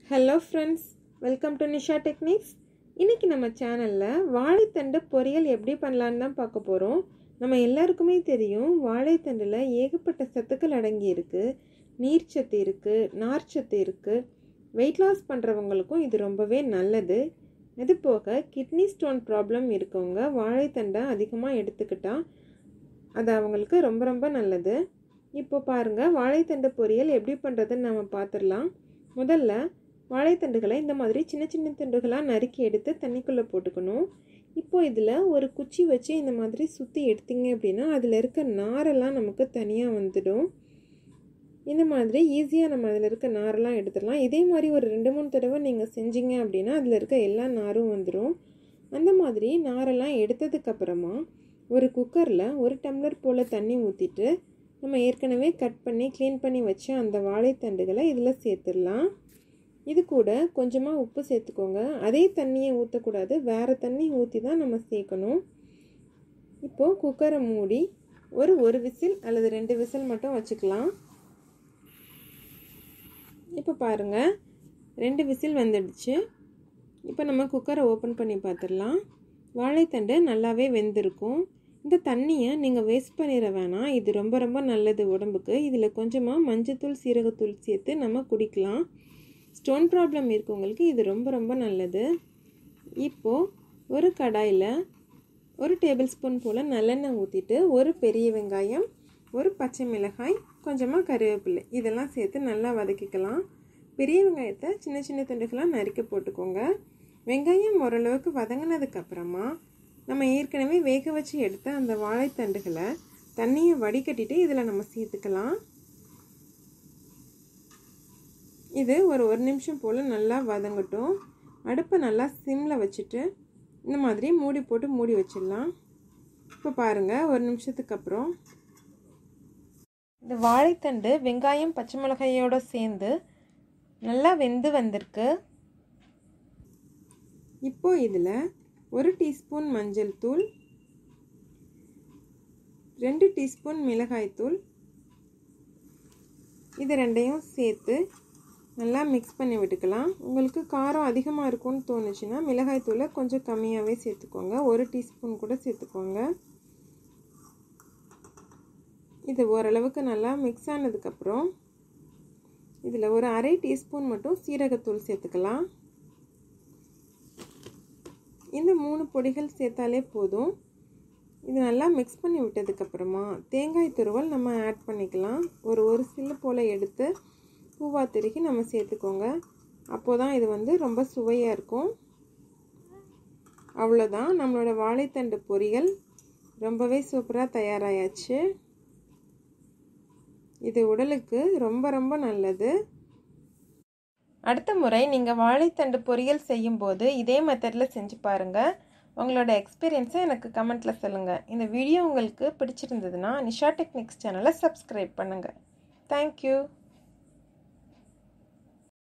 hello friends welcome to Nisha Techniques இன்றைக்கி நம்ம சேனலில் வாழைத்தண்டு பொரியல் எப்படி பண்ணலான்னு தான் பார்க்க போகிறோம் நம்ம எல்லாருக்குமே தெரியும் வாழைத்தண்டில் ஏகப்பட்ட சத்துக்கள் அடங்கி இருக்குது நீர்ச்சத்து இருக்குது நார்ச்சத்து இருக்குது வெயிட் லாஸ் பண்ணுறவங்களுக்கும் இது ரொம்பவே நல்லது இது போக கிட்னி ஸ்டோன் ப்ராப்ளம் இருக்கவங்க வாழைத்தண்டை அதிகமாக எடுத்துக்கிட்டால் அது அவங்களுக்கு ரொம்ப ரொம்ப நல்லது இப்போ பாருங்கள் வாழைத்தண்டு பொரியல் எப்படி பண்ணுறதுன்னு நம்ம பார்த்துடலாம் முதல்ல வாழைத்தண்டுகளை இந்த மாதிரி சின்ன சின்ன துண்டுகளாக நறுக்கி எடுத்து தண்ணிக்குள்ளே போட்டுக்கணும் இப்போ இதில் ஒரு குச்சி வச்சு இந்த மாதிரி சுற்றி எடுத்தீங்க அப்படின்னா அதில் இருக்க நாரெல்லாம் நமக்கு தனியாக வந்துடும் இந்த மாதிரி ஈஸியாக நம்ம அதில் இருக்க நாரெல்லாம் எடுத்துடலாம் இதே மாதிரி ஒரு ரெண்டு மூணு தடவை நீங்கள் செஞ்சீங்க அப்படின்னா அதில் இருக்க எல்லா நாரும் வந்துடும் அந்த மாதிரி நாரெல்லாம் எடுத்ததுக்கப்புறமா ஒரு குக்கரில் ஒரு டம்ளர் போல் தண்ணி ஊற்றிட்டு நம்ம ஏற்கனவே கட் பண்ணி க்ளீன் பண்ணி வச்ச அந்த வாழைத்தண்டுகளை இதில் சேர்த்துடலாம் இது கூட கொஞ்சமாக உப்பு சேர்த்துக்கோங்க அதே தண்ணியை ஊற்றக்கூடாது வேறு தண்ணி ஊற்றி தான் நம்ம சேர்க்கணும் இப்போது குக்கரை மூடி ஒரு ஒரு விசில் அல்லது ரெண்டு விசில் மட்டும் வச்சுக்கலாம் இப்போ பாருங்கள் ரெண்டு விசில் வந்துடுச்சு இப்போ நம்ம குக்கரை ஓப்பன் பண்ணி பார்த்துடலாம் வாழைத்தண்டு நல்லாவே வெந்திருக்கும் இந்த தண்ணியை நீங்கள் வேஸ்ட் பண்ணிட வேணாம் இது ரொம்ப ரொம்ப நல்லது உடம்புக்கு இதில் கொஞ்சமாக மஞ்சத்தூள் சீரகத்தூள் சேர்த்து நம்ம குடிக்கலாம் ஸ்டோன் ப்ராப்ளம் இருக்கவங்களுக்கு இது ரொம்ப ரொம்ப நல்லது இப்போது ஒரு கடாயில் ஒரு டேபிள் ஸ்பூன் போல் நல்லெண்ணெய் ஊற்றிட்டு ஒரு பெரிய வெங்காயம் ஒரு பச்சை மிளகாய் கொஞ்சமாக கருவேப்பிலை இதெல்லாம் சேர்த்து நல்லா வதக்கிக்கலாம் பெரிய வெங்காயத்தை சின்ன சின்ன துண்டுகளாக நறுக்க போட்டுக்கோங்க வெங்காயம் ஓரளவுக்கு வதங்கினதுக்கப்புறமா நம்ம ஏற்கனவே வேக வச்சு எடுத்த அந்த வாழைத்தண்டுகளை தண்ணியை வடிகட்டிட்டு இதில் நம்ம சேர்த்துக்கலாம் இது ஒரு ஒரு நிமிஷம் போல் நல்லா வதங்கட்டும் அடுப்பை நல்லா சிம்மில் வச்சுட்டு இந்த மாதிரி மூடி போட்டு மூடி வச்சிடலாம் இப்போ பாருங்கள் ஒரு நிமிஷத்துக்கு அப்புறம் இந்த வாழைத்தண்டு வெங்காயம் பச்சை மிளகாயோடு சேர்ந்து நல்லா வெந்து வந்திருக்கு இப்போ இதில் ஒரு டீஸ்பூன் மஞ்சள் தூள் ரெண்டு டீஸ்பூன் மிளகாய்த்தூள் இது ரெண்டையும் சேர்த்து நல்லா மிக்ஸ் பண்ணி விட்டுக்கலாம் உங்களுக்கு காரம் அதிகமாக இருக்கும்னு தோணுச்சுன்னா மிளகாய்த்தூளை கொஞ்சம் கம்மியாகவே சேர்த்துக்கோங்க ஒரு டீஸ்பூன் கூட சேர்த்துக்கோங்க இது ஓரளவுக்கு நல்லா மிக்ஸ் ஆனதுக்கப்புறம் இதில் ஒரு அரை டீஸ்பூன் மட்டும் சீரகத்தூள் சேர்த்துக்கலாம் இந்த மூணு பொடிகள் சேர்த்தாலே போதும் இது நல்லா மிக்ஸ் பண்ணி விட்டதுக்கப்புறமா தேங்காய் துருவல் நம்ம ஆட் பண்ணிக்கலாம் ஒரு ஒரு சில்லு போல் எடுத்து பூவா திருக்கி நம்ம சேர்த்துக்கோங்க அப்போது தான் இது வந்து ரொம்ப சுவையாக இருக்கும் அவ்வளோதான் நம்மளோட வாழைத்தண்டு பொரியல் ரொம்பவே சூப்பராக தயாராகியாச்சு இது உடலுக்கு ரொம்ப ரொம்ப நல்லது அடுத்த முறை நீங்கள் வாழைத்தண்டு பொரியல் செய்யும்போது இதே மெத்தடில் செஞ்சு பாருங்கள் உங்களோட எக்ஸ்பீரியன்ஸை எனக்கு கமெண்ட்டில் சொல்லுங்கள் இந்த வீடியோ உங்களுக்கு பிடிச்சிருந்ததுன்னா நிஷா டெக்னிக்ஸ் சேனலை சப்ஸ்கிரைப் பண்ணுங்கள் தேங்க்யூ